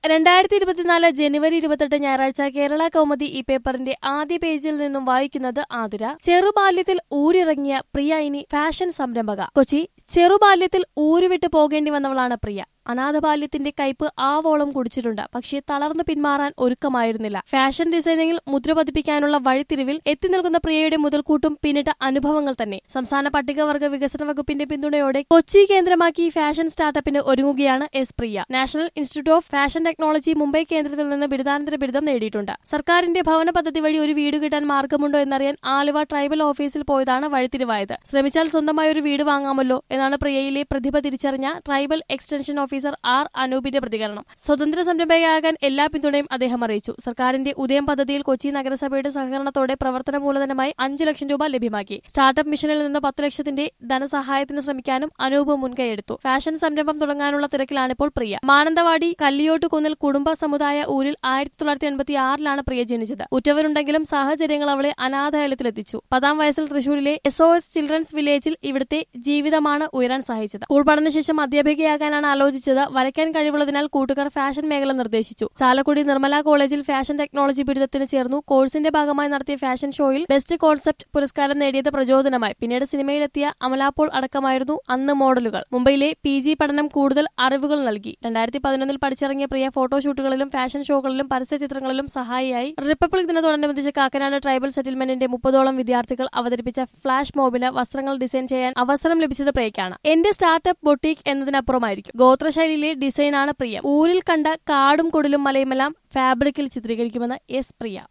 രണ്ടായിരത്തി ഇരുപത്തിനാല് ജനുവരി ഇരുപത്തെട്ട് ഞായറാഴ്ച കേരള കൗമുദി ഈ പേപ്പറിന്റെ ആദ്യ പേജിൽ നിന്നും വായിക്കുന്നത് ആതിര ചെറുബാല്യത്തിൽ ഊരിറങ്ങിയ പ്രിയ ഇനി ഫാഷൻ സംരംഭക കൊച്ചി ചെറുബാല്യത്തിൽ ഊരുവിട്ട് പോകേണ്ടി വന്നവളാണ് പ്രിയ അനാഥ ബാല്യത്തിന്റെ കയ്പ് ആവോളം കുടിച്ചിട്ടുണ്ട് പക്ഷേ തളർന്നു പിന്മാറാൻ ഒരുക്കമായിരുന്നില്ല ഫാഷൻ ഡിസൈനിങ്ങിൽ മുദ്ര പതിപ്പിക്കാനുള്ള വഴിത്തിരിവിൽ എത്തി നിൽക്കുന്ന പ്രിയയുടെ മുതൽക്കൂട്ടും പിന്നിട്ട അനുഭവങ്ങൾ തന്നെ സംസ്ഥാന പട്ടികവർഗ വികസന വകുപ്പിന്റെ പിന്തുണയോടെ കൊച്ചി കേന്ദ്രമാക്കി ഫാഷൻ സ്റ്റാർട്ടപ്പിന് ഒരുങ്ങുകയാണ് S Priya national institute of fashion technology Mumbai കേന്ദ്രത്തിൽ നിന്ന് ബിരുദാനന്തര ബിരുദം നേടിയിട്ടുണ്ട് സർക്കാരിന്റെ ഭവന പദ്ധതി വഴി ഒരു വീട് കിട്ടാൻ മാർഗമുണ്ടോ എന്നറിയാൻ ആലുവ ട്രൈബൽ ഓഫീസിൽ പോയതാണ് വഴിത്തിരിവായത് ശ്രമിച്ചാൽ സ്വന്തമായി ഒരു വീട് വാങ്ങാമല്ലോ എന്നാണ് പ്രിയയിലെ പ്രതിഭ തിരിച്ചറിഞ്ഞ ട്രൈബൽ എക്സ്റ്റൻഷൻ ഓഫീസർ ആർ അനൂപിന്റെ പ്രതികരണം സ്വതന്ത്ര സംരംഭകയാകാൻ എല്ലാ പിന്തുണയും അദ്ദേഹം അറിയിച്ചു സർക്കാരിന്റെ ഉദയം പദ്ധതിയിൽ കൊച്ചി നഗരസഭയുടെ സഹകരണത്തോടെ പ്രവർത്തന മൂലധനമായി അഞ്ചു ലക്ഷം രൂപ ലഭ്യമാക്കി സ്റ്റാർട്ടപ്പ് മിഷനിൽ നിന്ന് പത്ത് ലക്ഷത്തിന്റെ ധനസഹായത്തിന് ശ്രമിക്കാനും അനൂപ് മുൻകൈയെടുത്തു ഫാഷൻ സംരംഭം തുടങ്ങാനുള്ള തിരക്കിലാണിപ്പോൾ പ്രിയ മാനന്തവാടി കല്ലിയോട്ടുകുന്നിൽ കുടുംബ സമുദായ ഊരിൽ ആയിരത്തി തൊള്ളായിരത്തി എൺപത്തി ആറിലാണ് പ്രിയ ജനിച്ചത് ഉറ്റവരുണ്ടെങ്കിലും സാഹചര്യങ്ങൾ അവളെ അനാഥാലയത്തിലെത്തിച്ചു പതാം വയസ്സിൽ തൃശൂരിലെ എസ് ഒ എസ് ചിൽഡ്രൻസ് വില്ലേജിൽ ഇവിടുത്തെ ജീവിതമാണ് ഉയരാൻ സഹായിച്ചത് സ്കൂൾ പഠനശേഷം അധ്യാപികയാകാനാണ് ആലോചിച്ചത് വരയ്ക്കാൻ കഴിവുള്ളതിനാൽ കൂട്ടുകാർ ഫാഷൻ മേഖല നിർദ്ദേശിച്ചു ചാലക്കുടി നിർമ്മല കോളേജിൽ ഫാഷൻ ടെക്നോളജി ബിരുദത്തിന് ചേർന്നു കോഴ്സിന്റെ ഭാഗമായി നടത്തിയ ഫാഷൻ ഷോയിൽ ബെസ്റ്റ് കോൺസെപ്റ്റ് പുരസ്കാരം നേടിയത് പ്രചോദനമായി പിന്നീട് സിനിമയിലെത്തിയ അമലാപോൾ അടക്കമായിരുന്നു അന്ന് മോഡലുകൾ മുംബൈയിലെ പി ജി പഠനം കൂടുതൽ അറിവുകൾ നൽകി രണ്ടായിരത്തി പതിനൊന്നിൽ പഠിച്ചിറങ്ങിയ പ്രിയ ഫോട്ടോഷൂട്ടുകളിലും ഫാഷൻ ഷോകളിലും പരസ്യചിത്രങ്ങളിലും സഹായിയായി റിപ്പബ്ലിക് ദിനത്തോടനുബന്ധിച്ച് കാക്കനാട് ട്രൈബൽ സെറ്റിൽമെന്റിന്റെ മുപ്പതോളം വിദ്യാർത്ഥികൾ അവതരിപ്പിച്ച ഫ്ലാഷ് മോബിന് വസ്ത്രങ്ങൾ ഡിസൈൻ ചെയ്യാൻ അവസരം ലഭിച്ചത് പ്രിയയ്ക്കാണ് എന്റെ സ്റ്റാർട്ടപ്പ് ബൊട്ടീക് എന്നതിനപ്പുറമായിരിക്കും ഗോത്രശൈലിയിലെ ഡിസൈനാണ് പ്രിയ ഊരിൽ കണ്ട കാടും കുടിലും മലയുമെല്ലാം ഫാബ്രിക്കിൽ ചിത്രീകരിക്കുമെന്ന് എസ് പ്രിയ